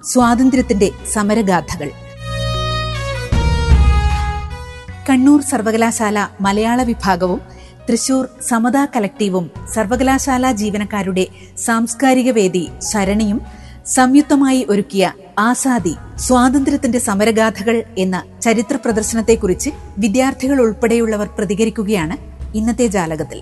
സ്വാതന്ത്ര്യത്തിന്റെ സമരഗാഥകൾ കണ്ണൂർ സർവകലാശാല മലയാള വിഭാഗവും തൃശൂർ സമതാ കലക്ടീവും സർവകലാശാല ജീവനക്കാരുടെ സാംസ്കാരിക വേദി ശരണിയും സംയുക്തമായി ഒരുക്കിയ ആസാദി സ്വാതന്ത്ര്യത്തിന്റെ സമരഗാഥകൾ എന്ന ചരിത്ര പ്രദർശനത്തെക്കുറിച്ച് വിദ്യാർത്ഥികൾ ഉൾപ്പെടെയുള്ളവർ പ്രതികരിക്കുകയാണ് ഇന്നത്തെ ജാലകത്തിൽ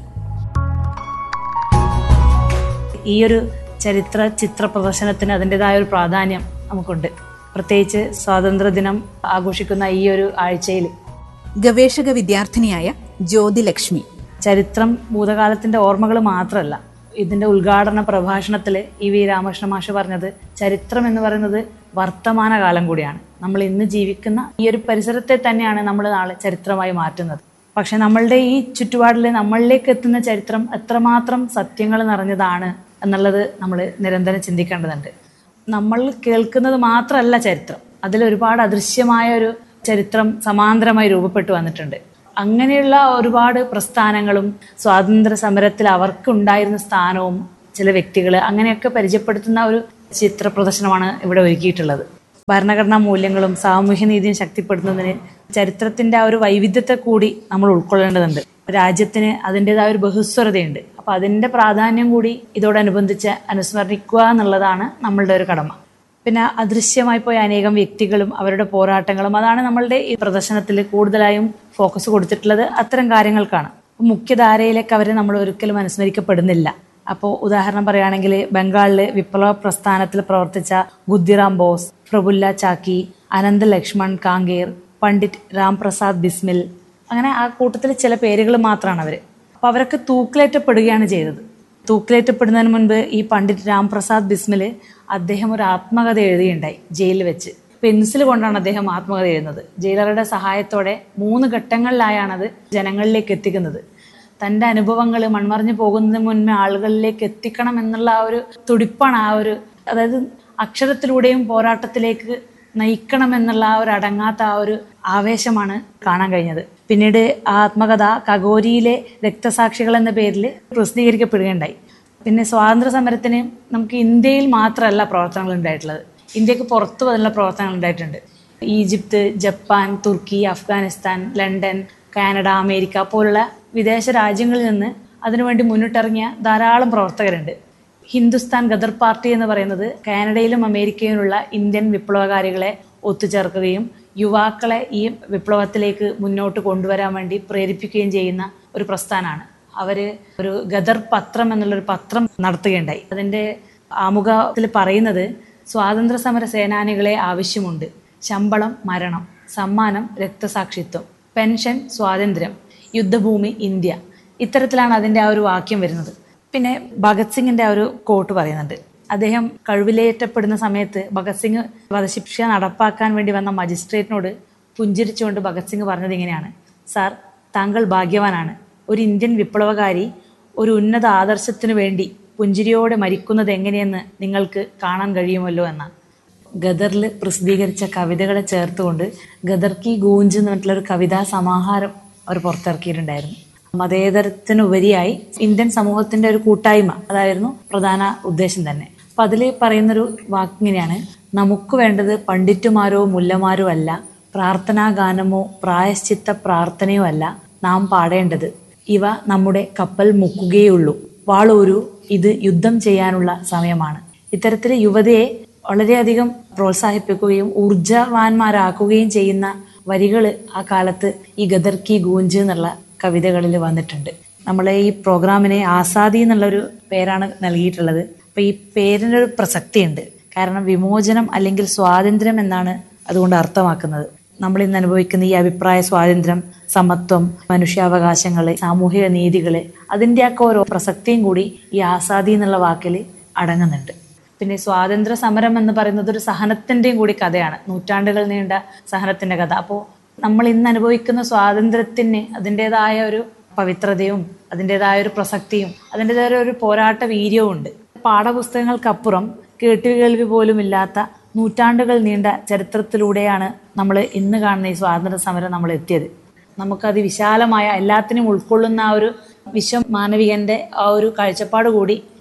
ഈ ഒരു ചരിത്ര ചിത്ര പ്രദർശനത്തിന് അതിൻ്റെതായ ഒരു പ്രാധാന്യം നമുക്കുണ്ട് പ്രത്യേകിച്ച് സ്വാതന്ത്ര്യദിനം ആഘോഷിക്കുന്ന ഈ ഒരു ആഴ്ചയിൽ ഗവേഷക വിദ്യാർത്ഥിനിയായ ജ്യോതിലക്ഷ്മി ചരിത്രം ഭൂതകാലത്തിന്റെ ഓർമ്മകൾ മാത്രമല്ല ഇതിന്റെ ഉദ്ഘാടന പ്രഭാഷണത്തിൽ ഇ വി രാമകൃഷ്ണ മാഷ് പറഞ്ഞത് ചരിത്രം എന്ന് പറയുന്നത് വർത്തമാനകാലം കൂടിയാണ് നമ്മൾ ഇന്ന് ജീവിക്കുന്ന ഈ ഒരു പരിസരത്തെ തന്നെയാണ് നമ്മൾ നാളെ ചരിത്രമായി മാറ്റുന്നത് പക്ഷെ നമ്മളുടെ ഈ ചുറ്റുപാടിൽ നമ്മളിലേക്ക് എത്തുന്ന ചരിത്രം എത്രമാത്രം സത്യങ്ങൾ നിറഞ്ഞതാണ് എന്നുള്ളത് നമ്മൾ നിരന്തരം ചിന്തിക്കേണ്ടതുണ്ട് നമ്മൾ കേൾക്കുന്നത് മാത്രമല്ല ചരിത്രം അതിൽ ഒരുപാട് അദൃശ്യമായ ഒരു ചരിത്രം സമാന്തരമായി രൂപപ്പെട്ടു വന്നിട്ടുണ്ട് അങ്ങനെയുള്ള ഒരുപാട് പ്രസ്ഥാനങ്ങളും സ്വാതന്ത്ര്യ സമരത്തിൽ അവർക്കുണ്ടായിരുന്ന സ്ഥാനവും ചില വ്യക്തികൾ അങ്ങനെയൊക്കെ പരിചയപ്പെടുത്തുന്ന ഒരു ചിത്ര പ്രദർശനമാണ് ഇവിടെ ഒരുക്കിയിട്ടുള്ളത് ഭരണഘടനാ മൂല്യങ്ങളും സാമൂഹ്യ നീതിയും ശക്തിപ്പെടുത്തുന്നതിന് ചരിത്രത്തിന്റെ ആ ഒരു വൈവിധ്യത്തെ കൂടി നമ്മൾ ഉൾക്കൊള്ളേണ്ടതുണ്ട് രാജ്യത്തിന് അതിൻ്റെതായ ഒരു ബഹുസ്വരതയുണ്ട് അപ്പൊ അതിന്റെ പ്രാധാന്യം കൂടി ഇതോടനുബന്ധിച്ച് അനുസ്മരിക്കുക എന്നുള്ളതാണ് നമ്മളുടെ ഒരു കടമ പിന്നെ അദൃശ്യമായി പോയ അനേകം വ്യക്തികളും അവരുടെ പോരാട്ടങ്ങളും അതാണ് നമ്മളുടെ ഈ പ്രദർശനത്തിൽ കൂടുതലായും ഫോക്കസ് കൊടുത്തിട്ടുള്ളത് അത്തരം കാര്യങ്ങൾക്കാണ് മുഖ്യധാരയിലേക്ക് അവരെ നമ്മൾ ഒരിക്കലും അനുസ്മരിക്കപ്പെടുന്നില്ല അപ്പോൾ ഉദാഹരണം പറയുകയാണെങ്കിൽ ബംഗാളിൽ വിപ്ലവ പ്രസ്ഥാനത്തിൽ പ്രവർത്തിച്ച ബുദ്ധിറാം ബോസ് പ്രഫുല്ല ചാക്കി അനന്ത ലക്ഷ്മൺ കാങ്കേർ പണ്ഡിറ്റ് രാംപ്രസാദ് ബിസ്മിൽ അങ്ങനെ ആ കൂട്ടത്തിൽ ചില പേരുകൾ മാത്രമാണ് അവർ അപ്പോൾ അവരൊക്കെ തൂക്കിലേറ്റപ്പെടുകയാണ് ചെയ്തത് തൂക്കിലേറ്റപ്പെടുന്നതിന് മുൻപ് ഈ പണ്ഡിറ്റ് രാംപ്രസാദ് ബിസ്മിൽ അദ്ദേഹം ഒരു ആത്മകഥ എഴുതിയുണ്ടായി ജയിലിൽ വെച്ച് പെൻസിൽ കൊണ്ടാണ് അദ്ദേഹം ആത്മകഥ എഴുതുന്നത് ജയിലറുടെ സഹായത്തോടെ മൂന്ന് ഘട്ടങ്ങളിലായാണ് അത് ജനങ്ങളിലേക്ക് എത്തിക്കുന്നത് തൻ്റെ അനുഭവങ്ങൾ മൺമറിഞ്ഞു പോകുന്നതിന് മുൻപേ ആളുകളിലേക്ക് എത്തിക്കണം എന്നുള്ള ആ ഒരു തുടിപ്പാണ് ആ ഒരു അതായത് അക്ഷരത്തിലൂടെയും പോരാട്ടത്തിലേക്ക് നയിക്കണം എന്നുള്ള ആ ഒരു അടങ്ങാത്ത ആ ഒരു ആവേശമാണ് കാണാൻ കഴിഞ്ഞത് പിന്നീട് ആ ആത്മകഥ കഗോരിയിലെ രക്തസാക്ഷികൾ എന്ന പേരിൽ പ്രസിദ്ധീകരിക്കപ്പെടുകയുണ്ടായി പിന്നെ സ്വാതന്ത്ര്യ സമരത്തിന് നമുക്ക് ഇന്ത്യയിൽ മാത്രമല്ല പ്രവർത്തനങ്ങൾ ഉണ്ടായിട്ടുള്ളത് ഇന്ത്യക്ക് പുറത്തു അതിനുള്ള പ്രവർത്തനങ്ങൾ ഉണ്ടായിട്ടുണ്ട് Egypt Japan Turkey Afghanistan London Canada America പോലുള്ള വിദേശ രാജ്യങ്ങളിൽ നിന്ന് അതിനുവേണ്ടി മുന്നിട്ടിറങ്ങിയ ധാരാളം പ്രവർത്തകരുണ്ട് ഹിന്ദുസ്ഥാൻ ഗദർ പാർട്ടി എന്ന് പറയുന്നത് കാനഡയിലും അമേരിക്കയിലുമുള്ള ഇന്ത്യൻ വിപ്ലവകാരികളെ ഒത്തുചേർക്കുകയും യുവാക്കളെ ഈ വിപ്ലവത്തിലേക്ക് മുന്നോട്ട് കൊണ്ടുവരാൻ വേണ്ടി പ്രേരിപ്പിക്കുകയും ചെയ്യുന്ന ഒരു പ്രസ്ഥാനമാണ് അവര് ഒരു ഗദർ പത്രം എന്നുള്ളൊരു പത്രം നടത്തുകയുണ്ടായി അതിന്റെ ആമുഖത്തിൽ പറയുന്നത് സ്വാതന്ത്ര്യ സമര സേനാനികളെ ആവശ്യമുണ്ട് ശമ്പളം മരണം സമ്മാനം രക്തസാക്ഷിത്വം പെൻഷൻ സ്വാതന്ത്ര്യം യുദ്ധഭൂമി ഇന്ത്യ ഇത്തരത്തിലാണ് അതിന്റെ ആ ഒരു വാക്യം വരുന്നത് പിന്നെ ഭഗത് സിംഗിന്റെ ആ ഒരു കോട്ട് പറയുന്നുണ്ട് അദ്ദേഹം കഴിവിലേറ്റപ്പെടുന്ന സമയത്ത് ഭഗത് സിംഗ് വധശിക്ഷ നടപ്പാക്കാൻ വേണ്ടി വന്ന മജിസ്ട്രേറ്റിനോട് പുഞ്ചിരിച്ചുകൊണ്ട് ഭഗത് സിംഗ് പറഞ്ഞത് ഇങ്ങനെയാണ് സാർ താങ്കൾ ഭാഗ്യവാനാണ് ഒരു ഇന്ത്യൻ വിപ്ലവകാരി ഒരു ഉന്നത ആദർശത്തിനു വേണ്ടി പുഞ്ചിരിയോടെ മരിക്കുന്നത് എങ്ങനെയെന്ന് നിങ്ങൾക്ക് കാണാൻ കഴിയുമല്ലോ എന്നാണ് ഗദറിൽ പ്രസിദ്ധീകരിച്ച കവിതകളെ ചേർത്തുകൊണ്ട് ഗദർ കി ഗൂഞ്ച് എന്ന് പറഞ്ഞിട്ടുള്ള ഒരു കവിതാ സമാഹാരം അവർ പുറത്തിറക്കിയിട്ടുണ്ടായിരുന്നു മതേതരത്തിനുപരിയായി ഇന്ത്യൻ സമൂഹത്തിന്റെ ഒരു കൂട്ടായ്മ അതായിരുന്നു പ്രധാന ഉദ്ദേശം തന്നെ അപ്പൊ അതിൽ പറയുന്നൊരു വാക്കിങ്ങനെയാണ് നമുക്ക് വേണ്ടത് പണ്ഡിറ്റുമാരോ മുല്ലമാരോ അല്ല പ്രാർത്ഥനാ ഗാനമോ പ്രായശ്ചിത്ത പ്രാർത്ഥനയോ അല്ല നാം പാടേണ്ടത് ഇവ നമ്മുടെ കപ്പൽ മുക്കുകയുള്ളൂ വാളൂരു ഇത് യുദ്ധം ചെയ്യാനുള്ള സമയമാണ് ഇത്തരത്തിൽ യുവതയെ വളരെയധികം പ്രോത്സാഹിപ്പിക്കുകയും ഊർജവാന്മാരാക്കുകയും ചെയ്യുന്ന വരികൾ ആ കാലത്ത് ഈ ഗദർ കി ഗൂഞ്ച് എന്നുള്ള കവിതകളിൽ വന്നിട്ടുണ്ട് നമ്മളെ ഈ പ്രോഗ്രാമിനെ ആസാദി എന്നുള്ളൊരു പേരാണ് നൽകിയിട്ടുള്ളത് അപ്പൊ ഈ പേരിന് ഒരു പ്രസക്തിയുണ്ട് കാരണം വിമോചനം അല്ലെങ്കിൽ സ്വാതന്ത്ര്യം എന്നാണ് അതുകൊണ്ട് അർത്ഥമാക്കുന്നത് നമ്മൾ ഇന്ന് അനുഭവിക്കുന്ന ഈ അഭിപ്രായ സ്വാതന്ത്ര്യം സമത്വം മനുഷ്യാവകാശങ്ങള് സാമൂഹിക നീതികള് അതിൻ്റെയൊക്കെ ഓരോ പ്രസക്തിയും കൂടി ഈ ആസാദി എന്നുള്ള വാക്കിൽ അടങ്ങുന്നുണ്ട് പിന്നെ സ്വാതന്ത്ര്യ സമരം എന്ന് പറയുന്നത് ഒരു സഹനത്തിന്റെയും കൂടി കഥയാണ് നൂറ്റാണ്ടുകൾ നീണ്ട സഹനത്തിന്റെ കഥ അപ്പോൾ നമ്മൾ ഇന്ന് അനുഭവിക്കുന്ന സ്വാതന്ത്ര്യത്തിന് അതിൻ്റെതായ ഒരു പവിത്രതയും അതിൻ്റെതായ ഒരു പ്രസക്തിയും അതിൻ്റെതായ ഒരു പോരാട്ട വീര്യവും ഉണ്ട് പാഠപുസ്തകങ്ങൾക്കപ്പുറം കേട്ടുകേൾവി പോലും ഇല്ലാത്ത നൂറ്റാണ്ടുകൾ നീണ്ട ചരിത്രത്തിലൂടെയാണ് നമ്മൾ ഇന്ന് കാണുന്ന ഈ സ്വാതന്ത്ര്യ സമരം നമ്മൾ എത്തിയത് നമുക്കത് വിശാലമായ എല്ലാത്തിനും ഉൾക്കൊള്ളുന്ന ആ ഒരു വിശ്വമാനവികന്റെ ആ ഒരു കാഴ്ചപ്പാട് കൂടി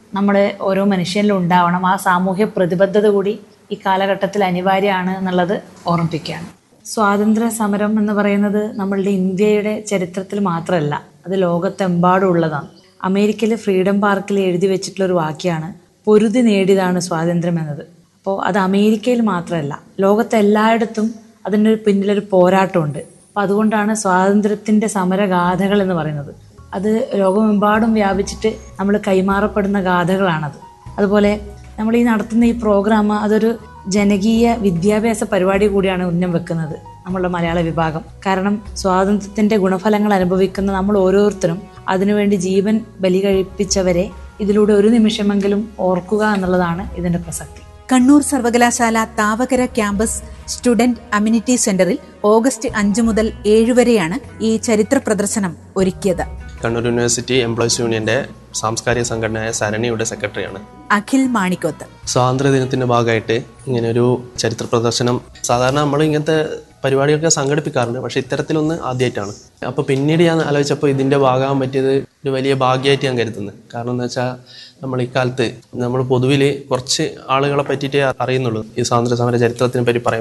നമ്മുടെ ഓരോ മനുഷ്യനിലും ഉണ്ടാവണം ആ സാമൂഹ്യ പ്രതിബദ്ധത കൂടി ഈ കാലഘട്ടത്തിൽ അനിവാര്യമാണ് എന്നുള്ളത് ഓർമ്മിപ്പിക്കുകയാണ് സ്വാതന്ത്ര്യ സമരം എന്ന് പറയുന്നത് നമ്മളുടെ ഇന്ത്യയുടെ ചരിത്രത്തിൽ മാത്രമല്ല അത് ലോകത്തെമ്പാടും ഉള്ളതാണ് അമേരിക്കയിലെ ഫ്രീഡം പാർക്കിൽ എഴുതി വെച്ചിട്ടുള്ള ഒരു വാക്യമാണ് പൊരുതി നേടിയതാണ് സ്വാതന്ത്ര്യം എന്നത് അപ്പോൾ അത് അമേരിക്കയിൽ മാത്രമല്ല ലോകത്തെ എല്ലായിടത്തും അതിൻ്റെ ഒരു പിന്നിലൊരു പോരാട്ടമുണ്ട് അപ്പോൾ അതുകൊണ്ടാണ് സ്വാതന്ത്ര്യത്തിൻ്റെ സമരഗാഥകൾ എന്ന് പറയുന്നത് അത് ലോകമെമ്പാടും വ്യാപിച്ചിട്ട് നമ്മൾ കൈമാറപ്പെടുന്ന ഗാഥകളാണത് അതുപോലെ നമ്മൾ ഈ നടത്തുന്ന ഈ പ്രോഗ്രാം അതൊരു ജനകീയ വിദ്യാഭ്യാസ പരിപാടി കൂടിയാണ് ഉന്നം വെക്കുന്നത് നമ്മളുടെ മലയാള വിഭാഗം കാരണം സ്വാതന്ത്ര്യത്തിന്റെ ഗുണഫലങ്ങൾ അനുഭവിക്കുന്ന നമ്മൾ ഓരോരുത്തരും അതിനുവേണ്ടി ജീവൻ ബലി കഴിപ്പിച്ചവരെ ഇതിലൂടെ ഒരു നിമിഷമെങ്കിലും ഓർക്കുക എന്നുള്ളതാണ് ഇതിന്റെ പ്രസക്തി കണ്ണൂർ സർവകലാശാല താവകര ക്യാമ്പസ് സ്റ്റുഡന്റ് അമ്യൂണിറ്റി സെന്ററിൽ ഓഗസ്റ്റ് അഞ്ച് മുതൽ ഏഴ് വരെയാണ് ഈ ചരിത്ര പ്രദർശനം ഒരുക്കിയത് കണ്ണൂർ യൂണിവേഴ്സിറ്റി എംപ്ലോയീസ് യൂണിയന്റെ സാംസ്കാരിക സംഘടനയായ സരണിയുടെ സെക്രട്ടറിയാണ് അഖിൽ മാണിക്കോത്ത് സ്വാതന്ത്ര്യദിനത്തിന്റെ ഭാഗമായിട്ട് ഇങ്ങനെ ഒരു ചരിത്ര പ്രദർശനം സാധാരണ നമ്മൾ ഇങ്ങനത്തെ പരിപാടികളൊക്കെ സംഘടിപ്പിക്കാറുണ്ട് പക്ഷെ ഇത്തരത്തിലൊന്ന് ആദ്യമായിട്ടാണ് അപ്പോൾ പിന്നീട് ഞാൻ ആലോചിച്ചപ്പോൾ ഇതിന്റെ ഭാഗമാകാൻ പറ്റിയത് ഒരു വലിയ ഭാഗ്യമായിട്ട് ഞാൻ കരുതുന്നത് കാരണം എന്ന് വെച്ചാൽ നമ്മൾ ഇക്കാലത്ത് നമ്മൾ പൊതുവിൽ കുറച്ച് ആളുകളെ പറ്റിയിട്ടേ അറിയുന്നുള്ളൂ ഈ സ്വാതന്ത്ര്യ സമര ചരിത്രത്തിനെ പറ്റി പറയാൻ